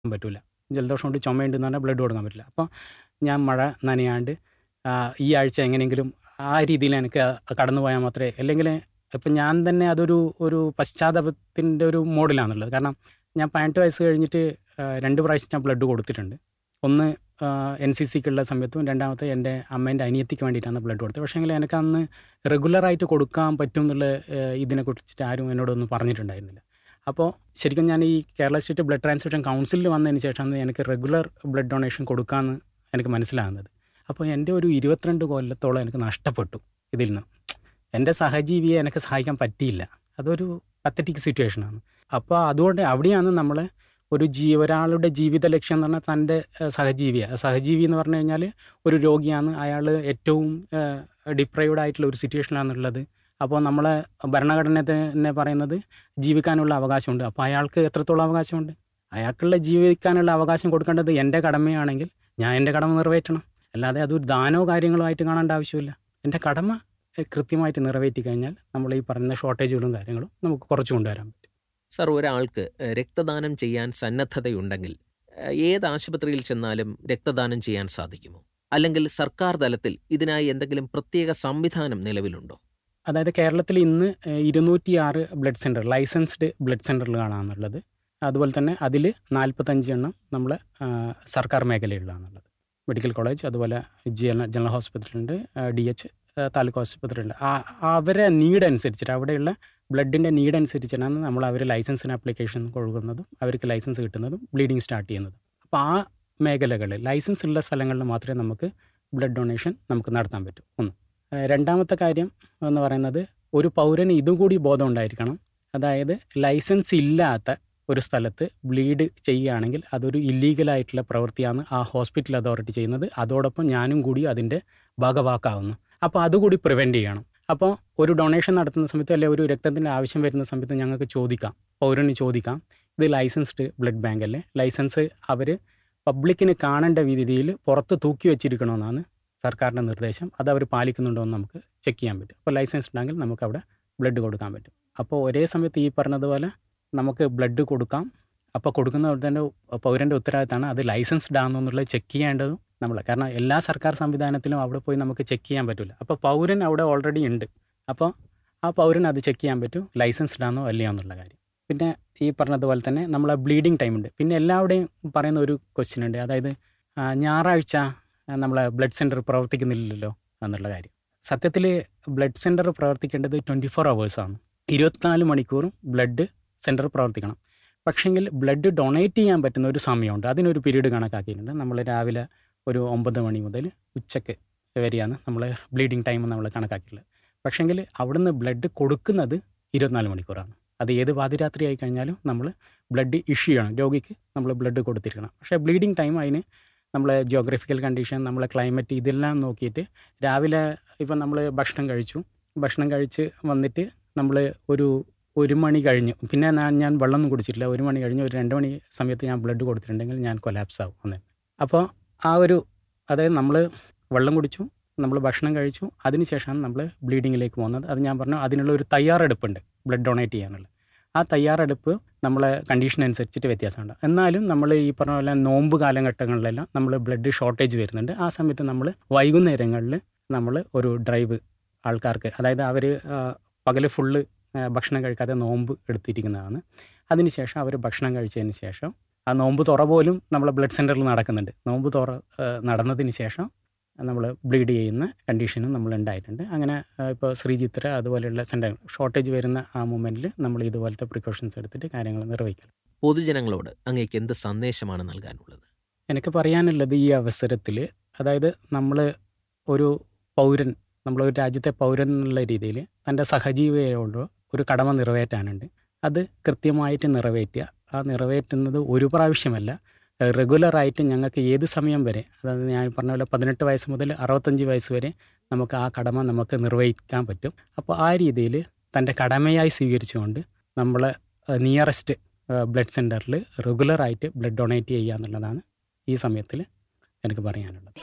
പറ്റില്ല ജലദോഷം കൊണ്ട് ചുമയുണ്ടെന്ന് പറഞ്ഞാൽ ബ്ലഡ് കൊടുക്കാൻ പറ്റില്ല അപ്പോൾ ഞാൻ മഴ നനയാണ്ട് ആ, ഈ ആഴ്ച എങ്ങനെയെങ്കിലും ആ രീതിയിൽ എനിക്ക് കടന്നു പോയാൽ മാത്രമേ അല്ലെങ്കിൽ ഇപ്പം ഞാൻ തന്നെ അതൊരു ഒരു പശ്ചാത്തലത്തിൻ്റെ ഒരു മോഡിലാണുള്ളത് കാരണം ഞാൻ പതിനെട്ട് വയസ്സ് കഴിഞ്ഞിട്ട് ആ, രണ്ട് പ്രാവശ്യം ഞാൻ ബ്ലഡ് കൊടുത്തിട്ടുണ്ട് ഒന്ന് എൻ സി സിക്കുള്ള സമയത്തും രണ്ടാമത്തെ എൻ്റെ അമ്മേൻ്റെ അനിയത്തിക്ക് വേണ്ടിയിട്ടാണ് ബ്ലഡ് കൊടുത്തത് പക്ഷേ എങ്കിൽ എനിക്ക് അന്ന് റെഗുലറായിട്ട് കൊടുക്കാൻ പറ്റും എന്നുള്ള ഏഹ്, ഇതിനെക്കുറിച്ചിട്ട് ആരും എന്നോടൊന്നും പറഞ്ഞിട്ടുണ്ടായിരുന്നില്ല അപ്പോൾ ശരിക്കും ഞാൻ ഈ കേരള സ്റ്റേറ്റ് ബ്ലഡ് ട്രാൻസ്ഫ്യൂഷൻ കൗൺസിലിൽ വന്നതിന് ശേഷമാണ് എനിക്ക് റെഗുലർ ബ്ലഡ് ഡൊണേഷൻ കൊടുക്കാമെന്ന് എനിക്ക് മനസ്സിലാകുന്നത് അപ്പോൾ എൻ്റെ ഒരു ഇരുപത്തിരണ്ട് കൊല്ലത്തോളം എനിക്ക് നഷ്ടപ്പെട്ടു ഇതിൽ നിന്ന് എൻ്റെ സഹജീവിയെ എനിക്ക് സഹായിക്കാൻ പറ്റിയില്ല അതൊരു പത്തറ്റിക് സിറ്റുവേഷനാണ് അപ്പോൾ അതുകൊണ്ട് അവിടെയാണ് നമ്മൾ ഒരു ജീ ഒരാളുടെ ജീവിത ലക്ഷ്യം എന്ന് പറഞ്ഞാൽ തൻ്റെ ഏഹ്, സഹജീവിയാണ് സഹജീവി എന്ന് പറഞ്ഞു കഴിഞ്ഞാൽ ഒരു രോഗിയാണ് അയാൾ ഏറ്റവും ഡിപ്രൈവ്ഡ് ആയിട്ടുള്ള ഒരു സിറ്റുവേഷനിലാണുള്ളത് അപ്പോൾ നമ്മളെ ഭരണഘടന തന്നെ പറയുന്നത് ജീവിക്കാനുള്ള അവകാശമുണ്ട് അപ്പോൾ അയാൾക്ക് എത്രത്തോളം അവകാശമുണ്ട് അയാൾക്കുള്ള ജീവിക്കാനുള്ള അവകാശം കൊടുക്കേണ്ടത് എൻ്റെ കടമയാണെങ്കിൽ ഞാൻ എൻ്റെ കടമ നിറവേറ്റണം അല്ലാതെ അതൊരു ദാനോ കാര്യങ്ങളോ ആയിട്ട് കാണേണ്ട ആവശ്യമില്ല എൻ്റെ കടമ എഹ്, കൃത്യമായിട്ട് നിറവേറ്റി കഴിഞ്ഞാൽ നമ്മൾ ഈ പറയുന്ന ഷോർട്ടേജുകളും കാര്യങ്ങളും നമുക്ക് കുറച്ച് കൊണ്ടുവരാൻ പറ്റും സർ ഒരാൾക്ക് ഏഹ്, രക്തദാനം ചെയ്യാൻ സന്നദ്ധതയുണ്ടെങ്കിൽ ഏഹ്, ഏത് ആശുപത്രിയിൽ ചെന്നാലും രക്തദാനം ചെയ്യാൻ സാധിക്കുമോ അല്ലെങ്കിൽ സർക്കാർ തലത്തിൽ ഇതിനായി എന്തെങ്കിലും പ്രത്യേക സംവിധാനം നിലവിലുണ്ടോ അതായത് കേരളത്തിൽ ഇന്ന് ഇരുന്നൂറ്റി ആറ് ബ്ലഡ് സെൻറ്റർ ലൈസൻസ്ഡ് ബ്ലഡ് സെൻറ്ററുകളാണെന്നുള്ളത് അതുപോലെ തന്നെ അതിൽ നാൽപ്പത്തഞ്ച് എണ്ണം നമ്മൾ സർക്കാർ മേഖലയിലാണുള്ളത് മെഡിക്കൽ കോളേജ് അതുപോലെ ജന ജനറൽ ഹോസ്പിറ്റലുണ്ട് ഡി എച്ച് താലൂക്ക് ഹോസ്പിറ്റലുണ്ട് ആ- അവരെ നീഡ് അനുസരിച്ചിട്ട് അവിടെയുള്ള ബ്ലഡിൻ്റെ നീഡ് അനുസരിച്ചിട്ടാണ് നമ്മൾ അവർ ലൈസൻസിന് ആപ്ലിക്കേഷൻ കൊടുക്കുന്നതും അവർക്ക് ലൈസൻസ് കിട്ടുന്നതും ബ്ലീഡിങ് സ്റ്റാർട്ട് ചെയ്യുന്നതും അപ്പോൾ ആ മേഖലകളിൽ ലൈസൻസ് ഉള്ള സ്ഥലങ്ങളിൽ മാത്രമേ നമുക്ക് ബ്ലഡ് ഡൊണേഷൻ നമുക്ക് നടത്താൻ പറ്റൂ ഒന്ന് ഏഹ് രണ്ടാമത്തെ കാര്യം എന്ന് പറയുന്നത് ഒരു പൗരന് ഇതും കൂടി ബോധം ഉണ്ടായിരിക്കണം അതായത് ലൈസൻസ് ഇല്ലാത്ത ഒരു സ്ഥലത്ത് ബ്ലീഡ് ചെയ്യുകയാണെങ്കിൽ അതൊരു ഇല്ലീഗലായിട്ടുള്ള പ്രവൃത്തിയാണ് ആ ഹോസ്പിറ്റൽ അതോറിറ്റി ചെയ്യുന്നത് അതോടൊപ്പം ഞാനും കൂടി അതിൻ്റെ ഭാഗവാക്കാവുന്നു അപ്പോൾ അതുകൂടി പ്രിവെൻറ്റ് ചെയ്യണം അപ്പോൾ ഒരു ഡൊണേഷൻ നടത്തുന്ന സമയത്ത് അല്ലെങ്കിൽ ഒരു രക്തത്തിൻ്റെ ആവശ്യം വരുന്ന സമയത്ത് ഞങ്ങൾക്ക് ചോദിക്കാം പൗരന് ചോദിക്കാം ഇത് ലൈസൻസ്ഡ് ബ്ലഡ് ബാങ്ക് അല്ലേ ലൈസൻസ് അവർ പബ്ലിക്കിന് കാണേണ്ട രീതിയിൽ പുറത്ത് തൂക്കി വെച്ചിരിക്കണമെന്നാണ് സർക്കാരിൻ്റെ നിർദ്ദേശം അത് അവർ പാലിക്കുന്നുണ്ടോ എന്ന് നമുക്ക് ചെക്ക് ചെയ്യാൻ പറ്റും അപ്പോൾ ലൈസൻസ് ഉണ്ടെങ്കിൽ നമുക്ക് അവിടെ ബ്ലഡ് കൊടുക്കാൻ പറ്റും അപ്പോൾ ഒരേ സമയത്ത് ഈ പറഞ്ഞതുപോലെ നമുക്ക് ബ്ലഡ് കൊടുക്കാം അപ്പോൾ കൊടുക്കുന്നവരുടെ പൗരൻ്റെ ഉത്തരവാദിത്തമാണ് അത് ലൈസൻസ്ഡ് ആണോ എന്നുള്ളത് ചെക്ക് ചെയ്യേണ്ടതും നമ്മൾ കാരണം എല്ലാ സർക്കാർ സംവിധാനത്തിലും അവിടെ പോയി നമുക്ക് ചെക്ക് ചെയ്യാൻ പറ്റില്ല അപ്പോൾ പൗരൻ അവിടെ ഓൾറെഡി ഉണ്ട് അപ്പോൾ ആ പൗരൻ അത് ചെക്ക് ചെയ്യാൻ പറ്റും ലൈസൻസ്ഡ് ആണോ അല്ലയോ എന്നുള്ള കാര്യം പിന്നെ ഈ പറഞ്ഞതുപോലെ തന്നെ നമ്മളെ ബ്ലീഡിങ് ടൈം ഉണ്ട് പിന്നെ എല്ലാവരുടെയും പറയുന്ന ഒരു ക്വസ്റ്റ്യൻ ഉണ്ട് അതായത് ആ, ഞായറാഴ്ച ആ, നമ്മളെ ബ്ലഡ് സെൻറ്റർ പ്രവർത്തിക്കുന്നില്ലല്ലോ എന്നുള്ള കാര്യം സത്യത്തിൽ ബ്ലഡ് സെൻറ്റർ പ്രവർത്തിക്കേണ്ടത് ട്വൻറ്റി ഫോർ ആണ് ഇരുപത്തിനാല് മണിക്കൂറും ബ്ലഡ് സെൻറ്റർ പ്രവർത്തിക്കണം പക്ഷേങ്കിൽ ബ്ലഡ് ഡൊണേറ്റ് ചെയ്യാൻ പറ്റുന്ന ഒരു സമയമുണ്ട് അതിനൊരു പീരീഡ് കണക്കാക്കിയിട്ടുണ്ട് നമ്മൾ രാവിലെ ഒരു ഒമ്പത് മണി മുതൽ ഉച്ചയ്ക്ക് വരെയാണ് നമ്മൾ ബ്ലീഡിങ് ടൈം നമ്മൾ കണക്കാക്കിയിട്ടുള്ളത് പക്ഷേങ്കിൽ അവിടുന്ന് ബ്ലഡ് കൊടുക്കുന്നത് ഇരുപത്തിനാല് മണിക്കൂറാണ് അത് ഏത് പാതിരാത്രി ആയി കഴിഞ്ഞാലും നമ്മൾ ബ്ലഡ് ഇഷ്യൂ ചെയ്യണം രോഗിക്ക് നമ്മൾ ബ്ലഡ് കൊടുത്തിരിക്കണം പക്ഷേ ബ്ലീഡിങ് ടൈം അതിന് നമ്മളെ ജിയോഗ്രഫിക്കൽ കണ്ടീഷൻ നമ്മളെ ക്ലൈമറ്റ് ഇതെല്ലാം നോക്കിയിട്ട് രാവിലെ ഇപ്പം നമ്മൾ ഭക്ഷണം കഴിച്ചു ഭക്ഷണം കഴിച്ച് വന്നിട്ട് നമ്മൾ ഒരു ഒരു മണി കഴിഞ്ഞു പിന്നെ ഞാൻ ഞാൻ വെള്ളമൊന്നും കുടിച്ചിട്ടില്ല ഒരു മണി കഴിഞ്ഞ് ഒരു രണ്ട് മണി സമയത്ത് ഞാൻ ബ്ലഡ് കൊടുത്തിട്ടുണ്ടെങ്കിൽ ഞാൻ കൊലാപ്സ് ആവും അന്നേ അപ്പോൾ ആ ഒരു അതായത് നമ്മൾ വെള്ളം കുടിച്ചു നമ്മൾ ഭക്ഷണം കഴിച്ചു അതിനുശേഷമാണ് നമ്മൾ ബ്ലീഡിങ്ങിലേക്ക് പോകുന്നത് അത് ഞാൻ പറഞ്ഞു അതിനുള്ള ഒരു തയ്യാറെടുപ്പുണ്ട് ബ്ലഡ് ഡൊണേറ്റ് ചെയ്യാനുള്ള ആ തയ്യാറെടുപ്പ് നമ്മളെ കണ്ടീഷൻ അനുസരിച്ചിട്ട് വ്യത്യാസമുണ്ട് എന്നാലും നമ്മൾ ഈ പറഞ്ഞ പോലെ നോമ്പ് കാലഘട്ടങ്ങളിലെല്ലാം നമ്മൾ ബ്ലഡ് ഷോർട്ടേജ് വരുന്നുണ്ട് ആ സമയത്ത് നമ്മൾ വൈകുന്നേരങ്ങളിൽ നമ്മൾ ഒരു ഡ്രൈവ് ആൾക്കാർക്ക് അതായത് അവർ പകൽ ഫുള്ള് ഭക്ഷണം കഴിക്കാതെ നോമ്പ് എടുത്തിരിക്കുന്നതാണ് അതിനുശേഷം അവർ ഭക്ഷണം കഴിച്ചതിന് ശേഷം ആ നോമ്പ് തുറ പോലും നമ്മളെ ബ്ലഡ് സെൻറ്ററിൽ നടക്കുന്നുണ്ട് നോമ്പ് തുറ ആ, നടന്നതിന് ശേഷം നമ്മൾ ബ്ലീഡ് ചെയ്യുന്ന കണ്ടീഷനും നമ്മൾ ഉണ്ടായിട്ടുണ്ട് അങ്ങനെ ഇപ്പോൾ ശ്രീചിത്ര അതുപോലെയുള്ള സെൻറ്റർ ഷോർട്ടേജ് വരുന്ന ആ മൂമെൻറ്റിൽ നമ്മൾ ഇതുപോലത്തെ പ്രിക്കോഷൻസ് എടുത്തിട്ട് കാര്യങ്ങൾ നിർവഹിക്കണം പൊതുജനങ്ങളോട് അങ്ങേക്ക് എന്ത് സന്ദേശമാണ് നൽകാനുള്ളത് എനിക്ക് പറയാനുള്ളത് ഈ അവസരത്തിൽ അതായത് നമ്മൾ ഒരു പൗരൻ നമ്മളൊരു രാജ്യത്തെ പൗരൻ എന്നുള്ള രീതിയിൽ തൻ്റെ സഹജീവിയോട് ഒരു കടമ നിറവേറ്റാനുണ്ട് അത് കൃത്യമായിട്ട് നിറവേറ്റുക ആ നിറവേറ്റുന്നത് ഒരു പ്രാവശ്യമല്ല റെഗുലറായിട്ട് ഞങ്ങൾക്ക് ഏത് സമയം വരെ അതായത് ഞാൻ പറഞ്ഞ പോലെ പതിനെട്ട് വയസ്സ് മുതൽ അറുപത്തഞ്ച് വയസ്സ് വരെ നമുക്ക് ആ കടമ നമുക്ക് നിർവഹിക്കാൻ പറ്റും അപ്പോൾ ആ രീതിയിൽ തൻ്റെ കടമയായി സ്വീകരിച്ചുകൊണ്ട് നമ്മൾ നിയറസ്റ്റ് ബ്ലഡ് സെൻറ്ററിൽ റെഗുലറായിട്ട് ബ്ലഡ് ഡൊണേറ്റ് ചെയ്യുക എന്നുള്ളതാണ് ഈ സമയത്തിൽ എനിക്ക് പറയാനുള്ളത്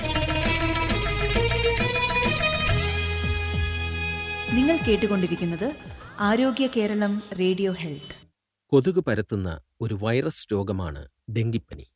നിങ്ങൾ കേട്ടുകൊണ്ടിരിക്കുന്നത് ആരോഗ്യ കേരളം റേഡിയോ ഹെൽത്ത് കൊതുക് പരത്തുന്ന ഒരു വൈറസ് രോഗമാണ് ഡെങ്കിപ്പനി